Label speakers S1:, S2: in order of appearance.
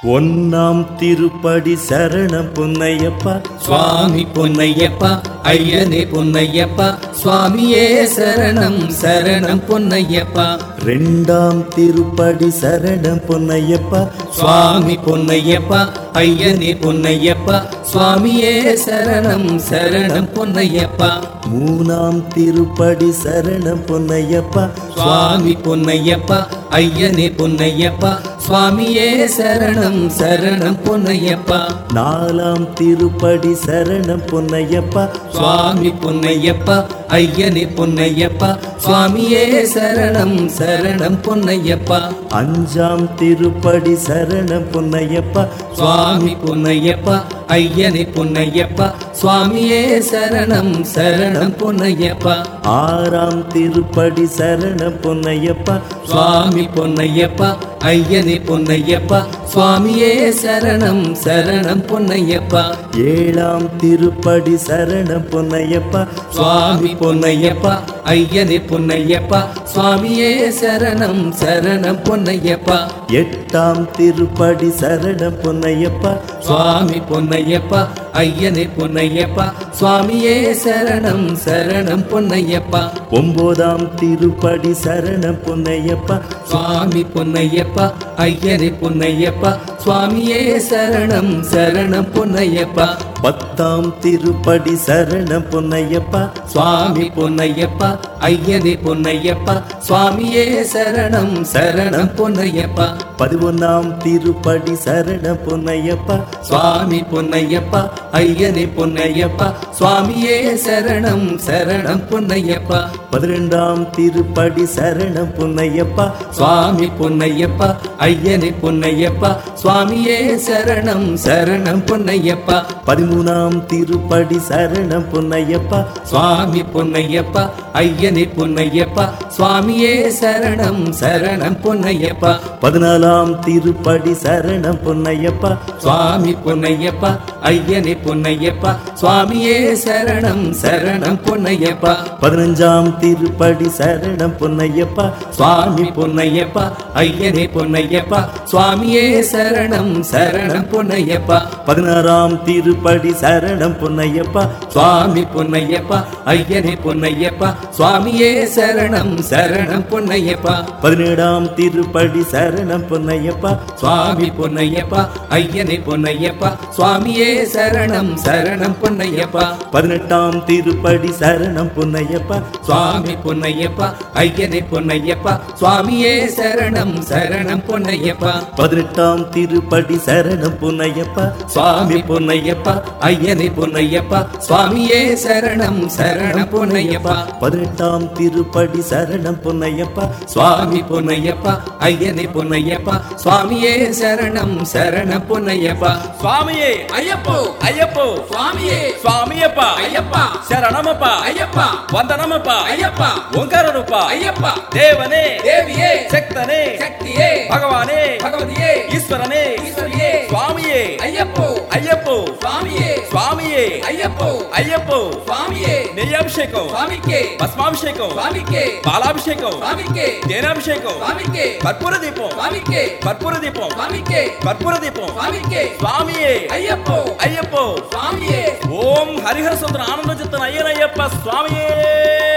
S1: ஒன்னாம் திருப்படி சரணம் பொன்னையப்பா
S2: சுவாமி பொன்னையப்பா ஐயனே பொன்னையப்பா சுவாமியே சரணம் சரணம் பொன்னையப்பா
S1: ரெண்டாம் திருப்படி சரணம் பொன்னையப்பா
S2: சுவாமி பொன்னையப்பா ஐயனே பொன்னையப்பா சுவாமியே சரணம் சரணம் பொன்னையப்பா
S1: மூணாம் திருப்படி சரணம் பொன்னையப்பா
S2: சுவாமி பொன்னையப்பா ஐயனே பொன்னையப்பா சுவாமியே சரணம் சரணம் பொன்னையப்பா
S1: நாலாம் திருப்படி சரணம் பொன்னையப்பா
S2: சுவாமி பொன்னையப்பா ஐயனே பொன்னையப்பா சுவாமியே சரணம் சரணம் பொன்னையப்பா
S1: அஞ்சாம் திருப்படி சரணம் பொன்னையப்பா
S2: சுவாமி பொன்னையப்பா ஐயனே பொன்னையப்பா சுவாமியே சரணம் சரணம் பொன்னையப்பா
S1: ஆறாம் திருப்படி சரணம் பொன்னையப்பா
S2: சுவாமி பொன்னையப்பா ஐயனே பொன்னையப்பா சுவாமியே சரணம் சரணம் பொன்னையப்பா
S1: ஏழாம் திருப்படி சரணம் பொன்னையப்பா
S2: சுவாமி பொன்னையப்பா ஐயனே பொன்னையப்பா சுவாமியே சரணம் சரணம் பொன்னையப்பா
S1: எட்டாம் திருப்படி சரணம் பொன்னையப்பா
S2: சுவாமி பொன்னையப்பா ஐயனே பொன்னையப்பா சுவாமியே சரணம் சரணம் பொன்னையப்பா
S1: ஒன்பதாம் திருப்படி சரணம் பொன்னையப்பா
S2: சுவாமி பொன்னையப்பா ஐயனே பொன்னையப்பா சுவாமியே சரணம் சரணம் பொன்னையப்பா
S1: பத்தாம் திருப்படி சரணம் பொன்னையப்பா
S2: சுவாமி பொன்னையப்பா ஐயனே பொன்னையப்பா சுவாமியே சரணம் சரணம் பொன்னையப்பா
S1: பதினொன்னாம் திருப்படி சரணம் பொன்னையப்பா
S2: சுவாமி பொன்னையப்பா ஐயனே பொன்னையப்பா சுவாமியே சரணம் சரணம் பொன்னையப்பா
S1: பதிரெண்டாம் திருப்படி சரணம் பொன்னையப்பா
S2: சுவாமி பொன்னையப்பா ஐயனே பொன்னையப்பா சுவாமியே சரணம் சரணம் பொன்னையப்பா
S1: பதிமூணாம் திருப்படி சரணம் பொன்னையப்பா
S2: சுவாமி பொன்னையப்பா ஐயனே பொன்னையப்பா சுவாமியே சரணம் சரணம் பொன்னையப்பா
S1: பதினாலாம் திருப்படி சரணம் பொன்னையப்பா
S2: சுவாமி பொன்னையப்பா ஐயனே பொன்னையப்பா சுவாமியே சரணம் சரணம் பொன்னையப்பா
S1: பதினஞ்சாம் திருப்படி சரணம் பொன்னையப்பா
S2: சுவாமி பொன்னையப்பா ஐயனே பொன்னையப்பா சுவாமியே சரணம் சரணம் பொன்னையப்பா
S1: பதினாறாம் திருப்படி சரணம் பொன்னையப்பா
S2: சுவாமி பொன்னையப்பா ஐயனே பொன்னையப்பா சுவாமியே சரணம் சரணம் பொன்னையப்பா
S1: பதினேழாம் திருப்படி சரணம் பொன்னையப்பா
S2: சுவாமி பொன்னையப்பா ஐயனே பொன்னையப்பா சுவாமியே சரணம் சரணம் பொன்னையப்பா
S1: பதினெட்டாம் திருப்படி சரணம் பொன்னையப்பா
S2: சுவாமி பொன்னையப்பா ஐயனே பொன்னையப்பா சுவாமியே சரணம் சரணம் பொன்னையப்பா
S1: பதினெட்டாம் திருப்படி சரணம் பொன்னையப்பா
S2: சுவாமி பொன்னையப்பா ஐயனே பொன்னையப்பா சுவாமியே சரணம் சரணம் பொன்னையப்பா
S1: பதினெட்டாம் திருப்படி சரணம் பொன்னையப்பா
S2: சுவாமி பொன்னையப்பா ஐயனே பொன்னையப்பா சுவாமியே சரணம் சரணம் பொன்னையப்பா
S3: ಸ್ವಾಮಿಯೇ
S2: ஐயப்போ
S3: ಅಯ್ಯಪ್ಪೋ
S2: சுவாமியே
S3: ಸ್ವಾಮಿಯಪ್ಪ
S2: ஐயப்பா
S3: ಶರಣಮಪ್ಪ
S2: ஐயப்பா
S3: ವಂದನಮಪ್ಪ
S2: ஐயப்பா
S3: ಓಂಕಾರ ರೂಪ
S2: ஐயப்பா
S3: ದೇವನೇ
S2: தேவியே
S3: ಶಕ್ತನೇ
S2: சக்தியே
S3: ಭಗವಾನೇ
S2: பகவதியே
S3: ಈಶ್ವರನೇ
S2: ஈஸ்வரியே
S3: ಸ್ವಾಮಿಯೇ
S2: ஐயப்போ
S3: ಅಯ್ಯಪ್ಪೋ
S2: சுவாமியே
S3: ಸ್ವಾಮಿಯೇ
S2: ஐயப்போ
S3: ಅಯ್ಯಪ್ಪೋ
S2: சுவாமியே
S3: ನೆಯ್ಯಾಭಿಷೇಕಂ
S2: சுவாமிக்கே
S3: ಭಸ್ಮಾಭಿಷೇಕಂ
S2: சுவாமிக்கே
S3: ಬಾಲಾಭಿಷೇಕಂ
S2: சுவாமிக்கே
S3: ತೇನಾಭಿಷೇಕಂ
S2: சுவாமிக்கே
S3: ಕರ್ಪೂರ ದೀಪಂ
S2: சுவாமிக்கே
S3: ಕರ್ಪೂರ ದೀಪಂ
S2: சுவாமிக்கே
S3: ಕರ್ಪೂರ ದೀಪಂ
S2: சுவாமிக்கே
S3: ಸ್ವಾಮಿಯೇ
S2: ஐயப்போ
S3: ಅಯ್ಯಪ್ಪೋ
S2: சுவாமியே
S3: ಓಂ ಹರಿಹರ ಸುಂದರ ಆನಂದ ಚಿತ್ತನ ಅಯ್ಯನಯ್ಯಪ್ಪ ಸ್ವಾಮಿಯೇ